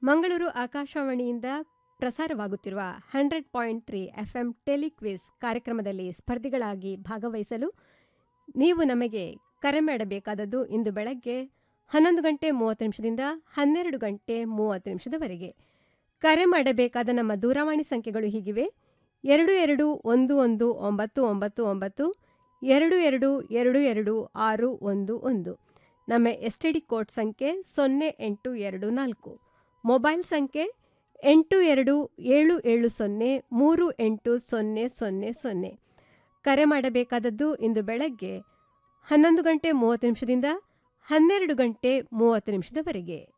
ಮಂಗಳೂರು ಆಕಾಶವಾಣಿಯಿಂದ ಪ್ರಸಾರವಾಗುತ್ತಿರುವ hundred point three FM telequiz ಕಾರ್ಯಕ್ರಮದಲ್ಲಿ ಸ್ಪರ್ಧಿಗಳಾಗಿ ಭಾಗವಹಿಸಲು ನೀವು ನಮಗೆ ಕರೆ ಮಾಡಬೇಕಾದದ್ದು ಇಂದು ಬೆಳಗ್ಗೆ ಹನ್ನೊಂದು ಗಂಟೆ ಮೂವತ್ತು ನಿಮಿಷದಿಂದ ಹನ್ನೆರಡು ಗಂಟೆ ಮೂವತ್ತು ನಿಮಿಷದವರೆಗೆ ಕರೆ ಮಾಡಬೇಕಾದ ನಮ್ಮ ದೂರವಾಣಿ ಸಂಖ್ಯೆಗಳು ಹೀಗಿವೆ ಎರಡು ಎರಡು ಒಂದು ಒಂದು ಒಂಬತ್ತು ಒಂಬತ್ತು ಒಂಬತ್ತು ಎರಡು ಎರಡು ಎರಡು ಎರಡು ಆರು ಒಂದು ಒಂದು ನಮ್ಮ ಎಸ್ ಟಿ ಡಿ ಕೋಡ್ ಸಂಖ್ಯೆ ಸೊನ್ನೆ ಎಂಟು ಎರಡು ನಾಲ್ಕು ಮೊಬೈಲ್ ಸಂಖ್ಯೆ ಎಂಟು ಎರಡು ಏಳು ಏಳು ಸೊನ್ನೆ ಮೂರು ಎಂಟು ಸೊನ್ನೆ ಸೊನ್ನೆ ಸೊನ್ನೆ ಕರೆ ಮಾಡಬೇಕಾದದ್ದು ಇಂದು ಬೆಳಗ್ಗೆ ಹನ್ನೊಂದು ಗಂಟೆ ಮೂವತ್ತು ನಿಮಿಷದಿಂದ ಹನ್ನೆರಡು ಗಂಟೆ ಮೂವತ್ತು ನಿಮಿಷದವರೆಗೆ